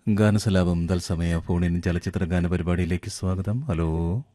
ഗാനസലാപം തത്സമയ ഫോണിൻ ചലച്ചിത്ര ഗാന പരിപാടിയിലേക്ക് സ്വാഗതം ഹലോ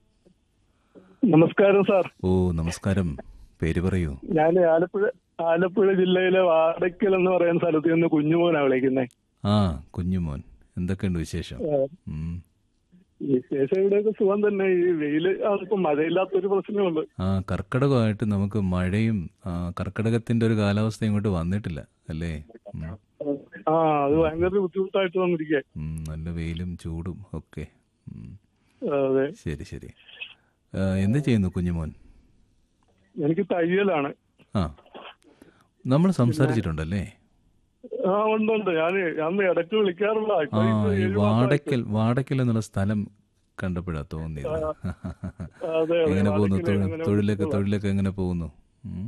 നമസ്കാരം സാർ ഓ നമസ്കാരം പേര് പറയൂ ഞാൻ ആലപ്പുഴ ആലപ്പുഴ ജില്ലയിലെ വാടക്കൽ എന്ന് പറയുന്ന സ്ഥലത്ത് നിന്ന് കുഞ്ഞുമോനാ വിളിക്കുന്നത് ആ കുഞ്ഞുമോൻ എന്തൊക്കെയുണ്ട് വിശേഷം ഉം. വിശേഷം ഇവിടെയൊക്കെ സുഖം തന്നെ ഈ വെയില് ഇപ്പൊ മഴയില്ലാത്തൊരു പ്രശ്നമേ ഉള്ളൂ ആ കർക്കിടകമായിട്ട് നമുക്ക് മഴയും ആ, കർക്കിടകത്തിന്റെ ഒരു കാലാവസ്ഥ ഇങ്ങോട്ട് വന്നിട്ടില്ല അല്ലേ ഉം. ആ അത് ഭയങ്കര ബുദ്ധിമുട്ടായിട്ട് വന്നിരിക്കുക ഉം, നല്ല വെയിലും ചൂടും ഒക്കെ ഉം. അതെ ശരി ശരി ആ, എന്ത് ചെയ്യുന്നു കുഞ്ഞുമോൻ എനിക്ക് തയ്യലാണ് ആ നമ്മൾ സംസാരിച്ചിട്ടുണ്ടല്ലേ ആ ഉണ്ട് ഉണ്ട് ഞാൻ അന്ന് ഇടയ്ക്ക് വിളിക്കാറുള്ള ആ ഈ വാടക്കൽ വാടക്കൽ എന്നുള്ള സ്ഥലം കണ്ടപ്പോഴാ തോന്നിയത് അതെ എങ്ങനെ പോകുന്നു വാടക്കല് തൊഴിൽ- അങ്ങനെ തൊഴിലൊക്കെ വിളിച്ചതാ. തൊഴിലൊക്കെ എങ്ങനെ പോകുന്നു ഉം.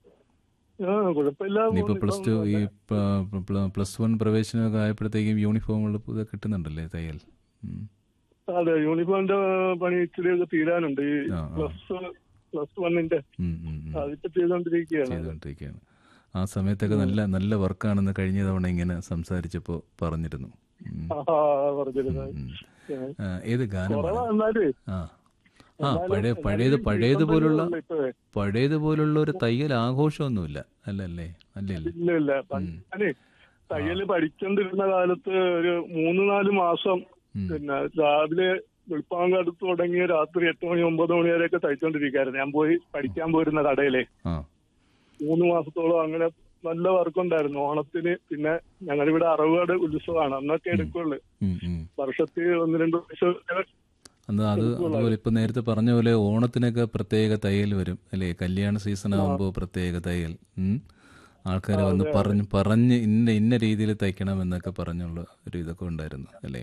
ആ കുഴപ്പമില്ലാതെ ഇനിയിപ്പോ പോകുന്നു. പ്ലസ് ടു ഈ പ- പ്ല- പ്ലസ് വൺ പ്രവേശനമൊക്കെ ആയപ്പോഴത്തേക്കും യൂണിഫോമുകൾ ഇത് കിട്ടുന്നുണ്ടല്ലേ തയ്യൽ ഉം. അതെ യൂണിഫോമിന്റെ പണി ഇച്ചിരിയൊക്കെ തീരാനുണ്ട് ഈ ആ, ആ. പ്ലസ് പ്ലസ് വണ്ണിന്റെ ഉം, ഉം, ഉം. അതിപ്പോ ചെയ്തോണ്ടിരിക്കുകയാണ് ചെയ്തുകൊണ്ടിരിക്കുകയാണ് ആ സമയത്തൊക്കെ നല്ല നല്ല വർക്കാണെന്ന് കഴിഞ്ഞ തവണ ഇങ്ങനെ സംസാരിച്ചപ്പോൾ പറഞ്ഞിരുന്നു ഉം. ആ പറഞ്ഞിരുന്നത് ഉം. ആ, ഏത് ഗാനമാണ് കുറവാ എന്നാലേ ആ ആ പഴയ പഴയത് പഴയതുപോലുള്ള പഴയതുപോലുള്ള ഒരു തയ്യൽ ആഘോഷമൊന്നുമില്ല അല്ലല്ലേ അല്ലല്ലേ ഇല്ല ഇല്ല ഞാനേ തയ്യല് പഠിച്ചോണ്ടിരുന്ന കാലത്ത് ഒരു മൂന്ന് നാല് മാസം ഉം. പിന്നെ രാവിലെ വെളുപ്പാങ്കടുത്ത് തുടങ്ങിയ രാത്രി എട്ട് മണി ഒമ്പത് മണി വരെയൊക്കെ തയ്ച്ചോണ്ടിരിക്കായിരുന്നു ഞാൻ പോയി പഠിക്കാൻ പോയിരുന്ന കടയിലെ ആ മൂന്ന് മാസത്തോളം അങ്ങനെ നല്ല വർക്കുണ്ടായിരുന്നു ഓണത്തിന് പിന്നെ ഞങ്ങളിവിടെ അറവുകാട് ഉത്സവമാണ് അന്നൊക്കെ എടുക്കുള്ളൂ ഉം, ഉം. വർഷത്തിൽ ഒന്ന് രണ്ട് പ്രാവശ്യം അന്ന് അത് അതുപോലെ ഇപ്പൊ നേരത്തെ പറഞ്ഞ പോലെ ഓണത്തിനൊക്കെ പ്രത്യേക തയ്യൽ വരും അല്ലേ കല്യാണ സീസൺ ആകുമ്പോൾ പ്രത്യേക തയ്യൽ ആൾക്കാർ വന്ന് പറഞ്ഞ് പറഞ്ഞ് ഇന്ന ഇന്ന രീതിയിൽ തയ്ക്കണം എന്നൊക്കെ പറഞ്ഞുള്ള ഒരു ഇതൊക്കെ ഉണ്ടായിരുന്നു അല്ലേ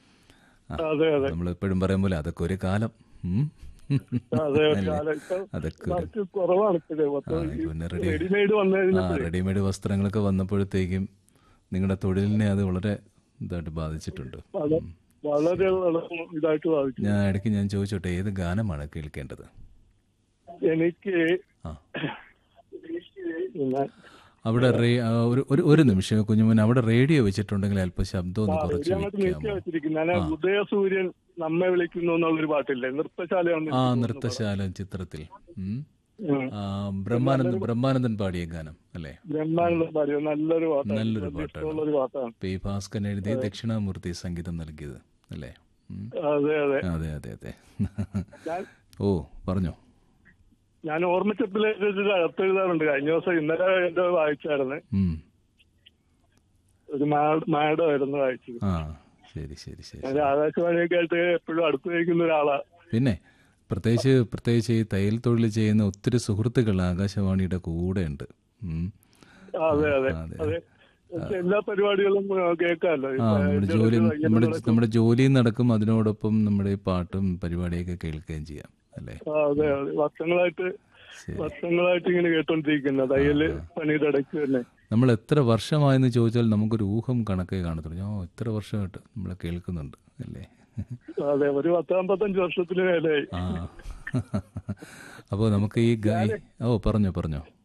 അതെ അതെ നമ്മൾ എപ്പോഴും പറയും പോലെ അതൊക്കെ ഒരു കാലം ഉം. അതെ അല്ലേ? കാലം ഇപ്പൊ അതൊക്കെ ഒരു വർക്ക് കുറവാണ് ഇപ്പോഴേ ആ, മൊത്തം ഈ പിന്നെ റെഡി റെഡിമെയ്ഡ് വന്നു ആ കഴിഞ്ഞപ്പോഴേ റെഡിമെയ്ഡ് വസ്ത്രങ്ങളൊക്കെ വന്നപ്പോഴത്തേക്കും നിങ്ങളുടെ തൊഴിലിനെ അത് വളരെ ഇതായിട്ട് ബാധിച്ചിട്ടുണ്ട് വളരെ വളരെ വളരെ ഇതായിട്ട് ബാധിച്ചു ഞാൻ ഇടയ്ക്ക് ഞാൻ ചോദിച്ചോട്ടെ ഏത് ഗാനമാണ് കേൾക്കേണ്ടത് എനിക്ക് ആ പിന്നെ അവിടെ റേ- ആ, ഒരു ഒരു ഒരു നിമിഷം കുഞ്ഞുമോൻ അവിടെ റേഡിയോ വെച്ചിട്ടുണ്ടെങ്കിൽ അല്പം ശബ്ദം ഒന്ന് കുറച്ച് അങ്ങോട്ട് നീക്കി വെക്കാമോ വെച്ചിരിക്കുന്നു ഞാൻ ഉദയസൂര്യൻ നമ്മെ വിളിക്കുന്നു എന്നുള്ളൊരു പാട്ടില്ലേ നൃത്തശാലയാണ് ആ നൃത്തശാല ചിത്രത്തിൽ ഉം. ആ, ബ്രഹ്മാനന്ദൻ ബ്രഹ്മാനന്ദൻ പാടിയ ഗാനം അല്ലേ ബ്രഹ്മാനന്ദം പാടിയ നല്ലൊരു പാട്ടാണ് നല്ലൊരു നല്ല പാട്ടാണ് ഇഷ്ടമുള്ളൊരു പാട്ടാണ് പി ഭാസ്കരൻ എഴുതി ദക്ഷിണാമൂർത്തി സംഗീതം നൽകിയത് അല്ലേ ഉം. അതെ അതെ അതെ അതെ അതെ ഞാൻ ഓ പറഞ്ഞോ ഞാൻ ഓർമ്മച്ചപ്പിലേക്ക് ഒരു കത്തെഴുതാറുണ്ട് കഴിഞ്ഞ ദിവസം ഇന്നലെ എന്റെ വായിച്ചായിരുന്നു ഉം. ഒരു മാഡം ആയിരുന്നു വായിച്ചത് ആ ശരി ശരി ശരി ഞാൻ ആകാശവാണിയൊക്കെ ആയിട്ട് എപ്പോഴും അടുത്ത് വയ്ക്കുന്ന ഒരാളാ പിന്നെ പ്രത്യേകിച്ച് പ്രത്യേകിച്ച് ഈ തയ്യൽ തൊഴിൽ ചെയ്യുന്ന ഒത്തിരി സുഹൃത്തുക്കൾ ആകാശവാണിയുടെ കൂടെ ഉണ്ട് ഉം. അതെ അതെ അതെ. അതെ പക്ഷെ എല്ലാ പരിപാടികളും ആ, കേൾക്കാമല്ലോ ആ നമ്മുടെ ജോലി നമ്മുടെ നമ്മുടെ ജോലിയും നടക്കും അതിനോടൊപ്പം നമ്മുടെ ഈ പാട്ടും പരിപാടിയൊക്കെ കേൾക്കുകയും ചെയ്യാം അല്ലേ ആ, അതെ അതെ വർഷങ്ങളായിട്ട് ശരി വർഷങ്ങളായിട്ട് ഇങ്ങനെ കേട്ടോണ്ടിരിക്കുന്ന തയ്യല് പണിയുടെ ഇടയ്ക്ക് തന്നെ നമ്മൾ എത്ര വർഷമായെന്ന് ചോദിച്ചാൽ നമുക്കൊരു ഊഹം കണക്കേ കാണത്തുള്ളൂ ഞാൻ എത്ര വർഷമായിട്ട് നമ്മൾ കേൾക്കുന്നുണ്ട് അല്ലേ അതെ ഒരു പത്തമ്പത്തഞ്ച് വർഷത്തിന് മേലെയായി ആ അപ്പോൾ നമുക്ക് ഈ ഗായ് ഓ പറഞ്ഞോ പറഞ്ഞോ